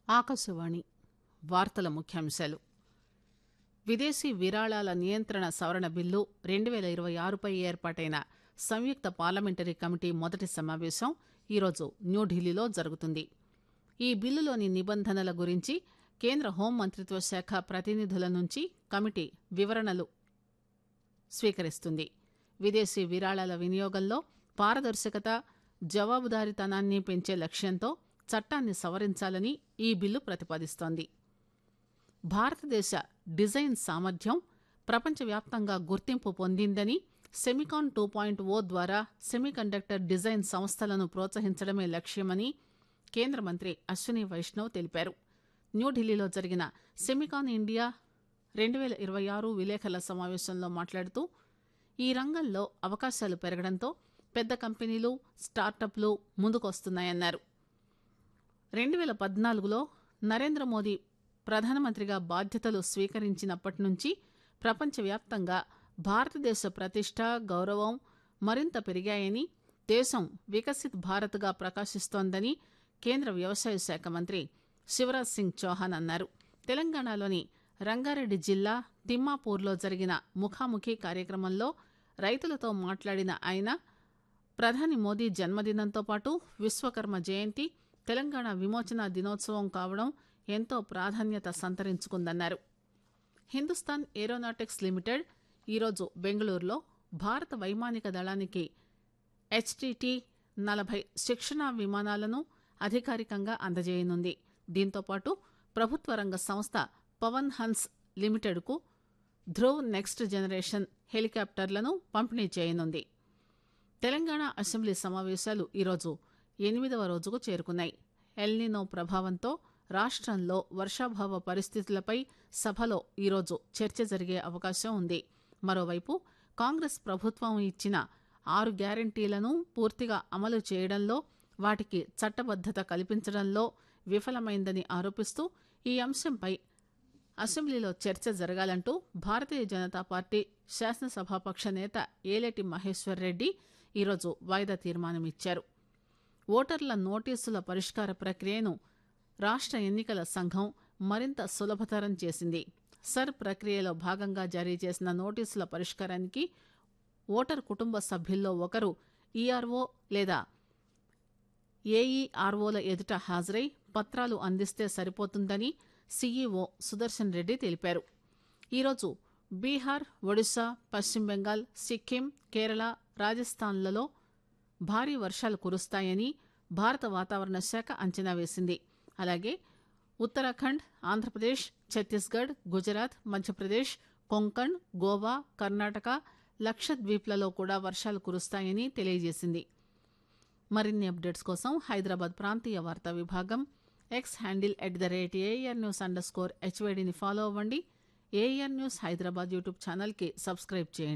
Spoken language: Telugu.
ఆకాశవాణి వార్తల ముఖ్యాంశాలు విదేశీ విరాళాల నియంత్రణ సవరణ బిల్లు రెండు పేల ఇరవై ఆరుపై ఏర్పాటైన సంయుక్త పార్లమెంటరీ కమిటీ మొదటి సమావేశం ఈరోజు న్యూఢిల్లీలో జరుగుతుంది ఈ బిల్లులోని నిబంధనల గురించి కేంద్ర హోంమంత్రిత్వ శాఖ ప్రతినిధుల నుంచి కమిటీ వివరణలు స్వీకరిస్తుంది విదేశీ విరాళాల వినియోగంలో పారదర్శకత జవాబుదారీతనాన్ని పెంచే లక్ష్యంతో చట్టాన్ని సవరించాలని ఈ బిల్లు ప్రతిపాదిస్తోంది భారతదేశ డిజైన్ సామర్థ్యం ప్రపంచవ్యాప్తంగా గుర్తింపు పొందిందని సెమికాన్ టూ పాయింట్ ఓ ద్వారా సెమీకండక్టర్ డిజైన్ సంస్థలను ప్రోత్సహించడమే లక్ష్యమని కేంద్ర మంత్రి అశ్విని వైష్ణవ్ తెలిపారు న్యూఢిల్లీలో జరిగిన సెమికాన్ ఇండియా రెండు పేల ఇరవై ఆరు విలేకరుల సమావేశంలో మాట్లాడుతూ ఈ రంగంలో అవకాశాలు పెరగడంతో పెద్ద కంపెనీలు స్టార్టప్లు ముందుకొస్తున్నాయన్నారు రెండు పేల పద్నాలుగులో నరేంద్ర మోదీ ప్రధానమంత్రిగా బాధ్యతలు స్వీకరించినప్పటి నుంచి ప్రపంచవ్యాప్తంగా భారతదేశ ప్రతిష్ట గౌరవం మరింత పెరిగాయని దేశం వికసిత్ భారత్గా ప్రకాశిస్తోందని కేంద్ర వ్యవసాయ శాఖ మంత్రి శివరాజ్ సింగ్ చౌహాన్ అన్నారు తెలంగాణలోని రంగారెడ్డి జిల్లా తిమ్మాపూర్లో జరిగిన ముఖాముఖి కార్యక్రమంలో రైతులతో మాట్లాడిన ఆయన ప్రధాని మోదీ జన్మదినంతో పాటు విశ్వకర్మ జయంతి తెలంగాణ విమోచన దినోత్సవం కావడం ఎంతో ప్రాధాన్యత సంతరించుకుందన్నారు హిందుస్థాన్ ఏరోనాటిక్స్ లిమిటెడ్ ఈరోజు బెంగళూరులో భారత వైమానిక దళానికి హెచ్టిటి నలభై శిక్షణా విమానాలను అధికారికంగా అందజేయనుంది దీంతోపాటు ప్రభుత్వ రంగ సంస్థ పవన్ హన్స్ లిమిటెడ్కు ధ్రువ్ నెక్స్ట్ జనరేషన్ హెలికాప్టర్లను పంపిణీ చేయనుంది తెలంగాణ అసెంబ్లీ సమావేశాలు ఈరోజు ఎనిమిదవ రోజుకు చేరుకున్నాయి ఎల్నినో ప్రభావంతో రాష్టంలో వర్షాభావ పరిస్థితులపై సభలో ఈరోజు చర్చ జరిగే అవకాశం ఉంది మరోవైపు కాంగ్రెస్ ప్రభుత్వం ఇచ్చిన ఆరు గ్యారంటీలను పూర్తిగా అమలు చేయడంలో వాటికి చట్టబద్దత కల్పించడంలో విఫలమైందని ఆరోపిస్తూ ఈ అంశంపై అసెంబ్లీలో చర్చ జరగాలంటూ భారతీయ జనతా పార్టీ శాసనసభాపక్ష నేత ఏలేటి మహేశ్వర్ రెడ్డి ఈరోజు వాయిదా తీర్మానమిచ్చారు ఓటర్ల నోటీసుల పరిష్కార ప్రక్రియను రాష్ట్ర ఎన్నికల సంఘం మరింత సులభతరం చేసింది సర్ ప్రక్రియలో భాగంగా జారీ చేసిన నోటీసుల పరిష్కారానికి ఓటర్ కుటుంబ సభ్యుల్లో ఒకరు ఈఆర్ఓ లేదా ఏఈఆర్ఓల ఎదుట హాజరై పత్రాలు అందిస్తే సరిపోతుందని సీఈఓ సుదర్శన్ రెడ్డి తెలిపారు ఈరోజు బీహార్ ఒడిశా పశ్చిమ బెంగాల్ సిక్కిం కేరళ రాజస్థాన్లలో భారీ వర్షాలు కురుస్తాయని భారత వాతావరణ శాఖ అంచనా వేసింది అలాగే ఉత్తరాఖండ్ ఆంధ్రప్రదేశ్ ఛత్తీస్గఢ్ గుజరాత్ మధ్యప్రదేశ్ కొంకణ్ గోవా కర్ణాటక లక్షద్వీప్లలో కూడా వర్షాలు కురుస్తాయని తెలియజేసింది మరిన్ని అప్డేట్స్ కోసం హైదరాబాద్ ప్రాంతీయ వార్తా విభాగం X handle at the rate A R news under score హెచ్వైడిని ఫాలో అవ్వండి ఏఆర్ న్యూస్ హైదరాబాద్ యూట్యూబ్ ఛానల్కి సబ్స్క్రైబ్ చేయండి